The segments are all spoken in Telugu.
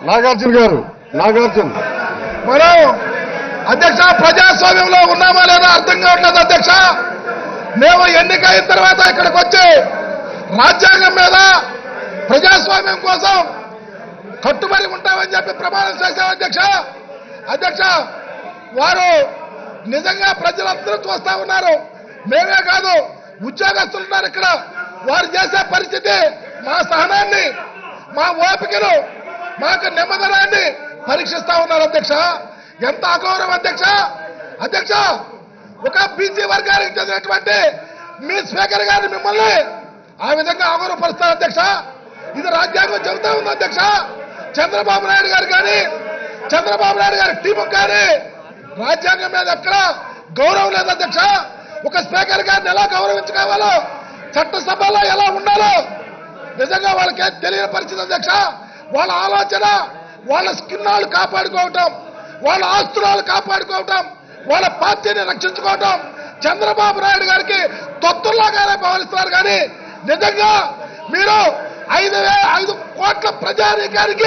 నాగార్జున గారు నాగార్జున మనం అధ్యక్ష ప్రజాస్వామ్యంలో ఉన్నామా లేదా అర్థం కావట్లేదు అధ్యక్ష మేము ఎన్నికైన తర్వాత ఇక్కడికి వచ్చి రాజ్యాంగం మీద ప్రజాస్వామ్యం కోసం కట్టుబడి ఉంటామని చెప్పి ప్రమాణం చేశాం అధ్యక్ష అధ్యక్ష వారు నిజంగా ప్రజలందరూ చూస్తా ఉన్నారు మేమే కాదు ఉద్యోగస్తులు ఉన్నారు ఇక్కడ వారు చేసే పరిస్థితి మా సహనాన్ని మా ఓపికను మాకు నెమ్మదనాన్ని పరీక్షిస్తా ఉన్నారు అధ్యక్ష ఎంత అగౌరవం అధ్యక్ష అధ్యక్ష ఒక బీసీ వర్గానికి చెందినటువంటి మీ స్పీకర్ గారిని మిమ్మల్ని ఆ విధంగా అగౌరవపరుస్తారు అధ్యక్ష ఇది రాజ్యాంగం చెబుతా ఉంది అధ్యక్ష చంద్రబాబు నాయుడు గారు కానీ చంద్రబాబు నాయుడు గారి టీం కానీ రాజ్యాంగం మీద ఎక్కడ గౌరవం లేదు అధ్యక్ష ఒక స్పీకర్ గారిని ఎలా గౌరవించుకోవాలో చట్టసభలో ఎలా ఉండాలో నిజంగా వాళ్ళకి తెలియని పరిస్థితి అధ్యక్ష వాళ్ళ ఆలోచన వాళ్ళ స్కిన్నాలు కాపాడుకోవటం వాళ్ళ ఆస్తురాలు కాపాడుకోవటం వాళ్ళ పార్టీని రక్షించుకోవటం చంద్రబాబు నాయుడు గారికి తొత్తుల్లాగానే భావిస్తున్నారు కానీ నిజంగా మీరు ఐదు వే ఐదు కోట్ల ప్రజానీకానికి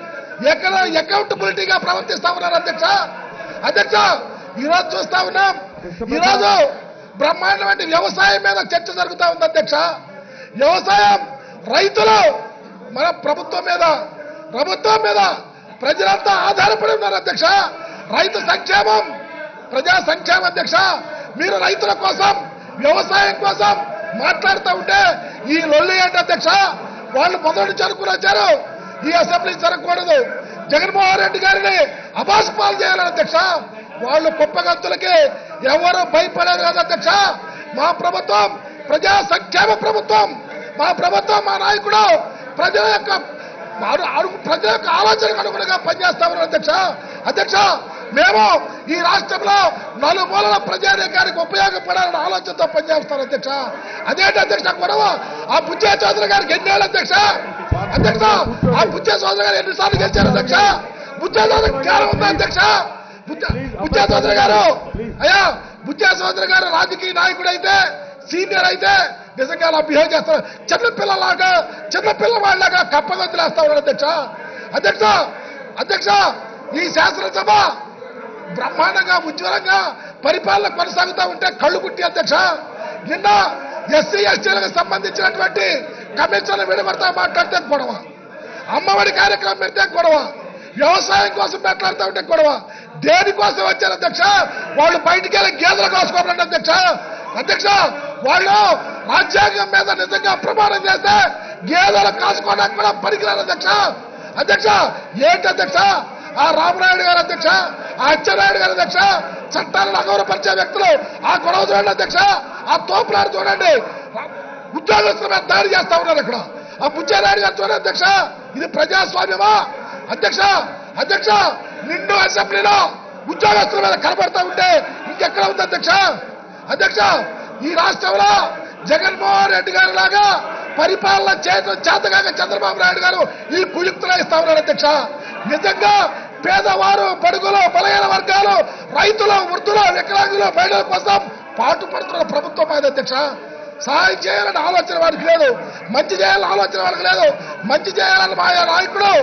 ఎక్కడ అకౌంటబిలిటీగా ప్రవర్తిస్తా ఉన్నారు అధ్యక్ష అధ్యక్ష ఈరోజు చూస్తా ఉన్నాం ఈరోజు బ్రహ్మాండమైన వ్యవసాయం మీద చర్చ జరుగుతా ఉంది అధ్యక్ష వ్యవసాయం రైతులు మన ప్రభుత్వం మీద ప్రభుత్వం మీద ప్రజలంతా ఆధారపడి ఉన్నారు అధ్యక్ష రైతు సంక్షేమం ప్రజా సంక్షేమ అధ్యక్ష మీరు రైతుల కోసం వ్యవసాయం కోసం మాట్లాడుతూ ఉంటే ఈ లొల్లి ఏంటి అధ్యక్ష వాళ్ళు మొదటి నుంచి అనుకుని వచ్చారు ఈ అసెంబ్లీ జరగకూడదు జగన్మోహన్ రెడ్డి గారిని అబాసుపాలు చేయాలని అధ్యక్ష వాళ్ళు కుప్పగంతులకి ఎవరు భయపడేది కాదు అధ్యక్ష మా ప్రభుత్వం ప్రజా సంక్షేమ ప్రభుత్వం మా ప్రభుత్వం మా నాయకుడు ప్రజల యొక్క అడు- అడుగు ప్రజల యొక్క ఆలోచనకు అనుగుణంగా పనిచేస్తామని అధ్యక్ష అధ్యక్ష మేము ఈ రాష్ట్రంలో నలుమూలల ప్రజానీకానికి ఉపయోగపడాలని ఆలోచనతో పనిచేస్తాం అధ్యక్ష అదేంటి అధ్యక్ష గొడవ ఆ బుజ్జే చౌదరి గారికి ఎన్నేళ్ళు అధ్యక్ష అధ్యక్ష ఆ బుజ్జే చౌదరి గారు ఎన్నిసార్లు గెలిచారు అధ్యక్ష బుజ్జే చౌదరి జ్ఞానం ఉందా అధ్యక్ష బుజ్జ- బుజ్జే చౌదరి గారు అయ్యా బుజ్జే చౌదరి గారు రాజకీయ నాయకుడు అయితే సీనియర్ అయితే నిజంగా అలా బిహేవ్ చేస్తారు చిన్నపిల్లలాగా చిన్నపిల్లవాళ్ళలాగా కప్పగొద్దులేస్తా ఉన్నాడు అధ్యక్ష అధ్యక్ష అధ్యక్ష ఈ శాసనసభ బ్రహ్మాండంగా ఉజ్వలంగా పరిపాలన కొనసాగుతూ ఉంటే కళ్ళు కుట్టి అధ్యక్ష నిన్న ఎస్సీ ఎస్టీలకు సంబంధించినటువంటి కమిషన్లు విడబడతా మాట్లాడితే గొడవ అమ్మఒడి కార్యక్రమం పెడితే గొడవ వ్యవసాయం కోసం మాట్లాడుతూ ఉంటే గొడవ దేనికోసం వచ్చారు అధ్యక్ష వాళ్ళు బయటికి వెళ్ళి గేదెలు కాసుకోవాలండి అధ్యక్ష అధ్యక్ష వాళ్ళు రాజ్యాంగం మీద నిజంగా ప్రమాణం చేస్తే గేదెలు కాసుకోవడానికి కూడా పనికిరారు అధ్యక్ష అధ్యక్ష ఏంటి అధ్యక్ష ఆ రామనాయుడు గారు అధ్యక్ష ఆ అచ్చెన్నాయుడు గారు అధ్యక్ష చట్టాలను అగౌరవపరిచే వ్యక్తులు ఆ గొడవ చూడండి అధ్యక్ష ఆ తోపులాడు చూడండి ఉద్యోగస్తుల మీద దాడి చేస్తా ఉన్నారు ఇక్కడ ఆ బుచ్చారాయుడు గారు చూడండి అధ్యక్ష ఇది ప్రజాస్వామ్యమా అధ్యక్ష అధ్యక్ష నిండు అసెంబ్లీలో ఉద్యోగస్తుల మీద కనబడతా ఉంటే ఇంకెక్కడ ఉంది అధ్యక్ష అధ్యక్ష ఈ రాష్ట్రంలో జగన్మోహన్ రెడ్డి గారి లాగా పరిపాలన చేయడం చేతగాక చంద్రబాబు నాయుడు గారు ఈ కుయుక్తులు ఇస్తా ఉన్నారు అధ్యక్ష నిజంగా పేదవారు బడుగులు బలహీన వర్గాలు రైతులు వృద్ధులు వికలాంగులు మహిళల కోసం పాటు పడుతున్న ప్రభుత్వం మాది అధ్యక్ష సహాయం చేయాలని ఆలోచన వారికి లేదు మంచి చేయాలని ఆలోచన వారికి లేదు మంచి చేయాలని మా నాయకుడు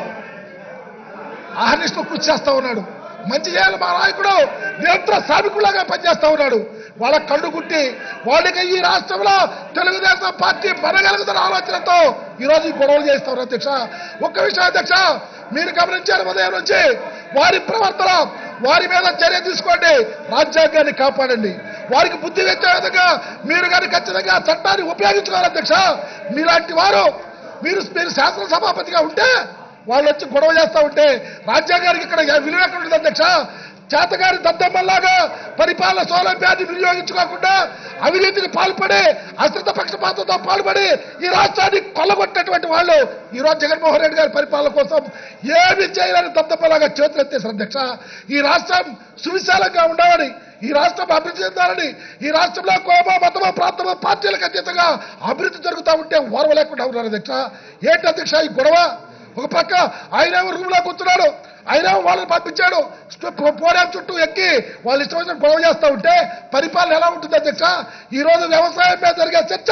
ఆహర్నిస్తూ కృషి చేస్తా ఉన్నాడు మంచి చేయాలి మా నాయకుడు నిరంతర శ్రామికులాగా పనిచేస్తా ఉన్నాడు వాళ్ళ కళ్ళు కుట్టి వాళ్ళకి ఈ రాష్ట్రంలో తెలుగుదేశం పార్టీ మనగలుగుతున్న ఆలోచనతో ఈరోజు ఈ గొడవలు చేస్తా ఉన్నారు అధ్యక్ష ఒక్క విషయం అధ్యక్ష మీరు గమనించారు ఉదయం నుంచి వారి ప్రవర్తన వారి మీద చర్య తీసుకోండి రాజ్యాంగాన్ని కాపాడండి వారికి బుద్ధి వచ్చే విధంగా మీరు కానీ ఖచ్చితంగా చట్టాన్ని ఉపయోగించుకోవాలి అధ్యక్ష మీలాంటి వారు మీరు మీరు శాసనసభాపతిగా ఉంటే వాళ్ళు వచ్చి గొడవ చేస్తా ఉంటే రాజ్యాంగానికి ఇక్కడ విలువ ఎక్కడ ఉంటుంది అధ్యక్ష చేతగారి దద్దమ్మల్లాగా పరిపాలన సౌలభ్యాన్ని వినియోగించుకోకుండా అవినీతికి పాల్పడి అశ్రద్ధ పక్షపాతంతో పాల్పడి ఈ రాష్ట్రాన్ని కొల్లగొట్టినటువంటి వాళ్ళు ఈ రోజు జగన్మోహన్ రెడ్డి గారి పరిపాలన కోసం ఏమి చేయలేని దద్దమ్మలాగా చేతులు ఎత్తేశారు అధ్యక్ష ఈ రాష్ట్రం సువిశాలంగా ఉండాలని ఈ రాష్ట్రం అభివృద్ధి చెందాలని ఈ రాష్ట్రంలో కోప మతమో ప్రాంతమో పార్టీలకు అతీతంగా అభివృద్ధి జరుగుతూ ఉంటే ఓర్వ లేకుండా ఉన్నారు అధ్యక్ష ఏంటి అధ్యక్ష ఈ గొడవ ఒక పక్క ఆయన రూమ్ లో కూర్చున్నాడు ఆయన వాళ్ళని పంపించాడు పోరాం చుట్టూ ఎక్కి వాళ్ళు ఇష్టం వచ్చిన గొడవ చేస్తూ ఉంటే పరిపాలన ఎలా ఉంటుంది అధ్యక్ష ఈ రోజు వ్యవసాయం మీద జరిగే చర్చ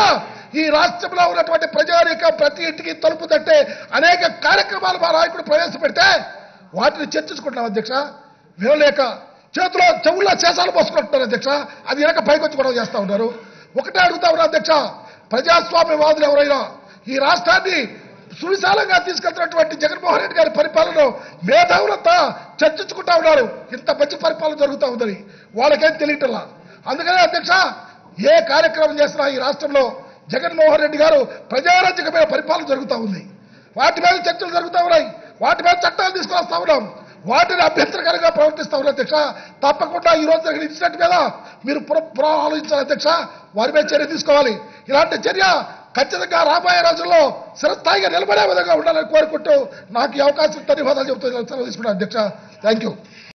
ఈ రాష్ట్రంలో ఉన్నటువంటి ప్రజానీకం ప్రతి ఇంటికి తలుపు తట్టే అనేక కార్యక్రమాలు మా నాయకుడు ప్రవేశపెడితే వాటిని చర్చించుకుంటున్నాం అధ్యక్ష వినలేక చేతిలో చెవుల్లో చేసాలు పోసుకుంటున్నారు అధ్యక్ష అది వెనక పైకి వచ్చి గొడవ చేస్తా ఉన్నారు ఒకటే అడుగుతా ఉన్నారు అధ్యక్ష ప్రజాస్వామ్యవాదులు ఎవరైనా ఈ రాష్ట్రాన్ని సువిశాలంగా తీసుకెళ్తున్నటువంటి జగన్మోహన్ రెడ్డి గారి పరిపాలన మేధావులంతా చర్చించుకుంటా ఉన్నారు ఇంత మంచి పరిపాలన జరుగుతూ ఉందని వాళ్ళకేం తెలియటల్లా అందుకనే అధ్యక్ష ఏ కార్యక్రమం చేసినా ఈ రాష్ట్రంలో జగన్మోహన్ రెడ్డి గారు ప్రజారాజ్యకమైన పరిపాలన జరుగుతూ ఉంది వాటి మీద చర్చలు జరుగుతూ ఉన్నాయి వాటి మీద చట్టాలు తీసుకొస్తా ఉన్నాం వాటిని అభ్యంతరకరంగా ప్రవర్తిస్తా ఉన్నారు అధ్యక్ష తప్పకుండా ఈ రోజు జరిగిన ఇన్సిడెంట్ మీద మీరు పుర పురా ఆలోచించాలి అధ్యక్ష వారి మీద చర్య తీసుకోవాలి ఇలాంటి చర్య ఖచ్చితంగా రాబోయే రోజుల్లో చిరస్థాయిగా నిలబడే విధంగా ఉండాలని కోరుకుంటూ నాకు ఈ అవకాశం ధన్యవాదాలు చెబుతూ సెలవు తీసుకున్నాను అధ్యక్ష థ్యాంక్ యూ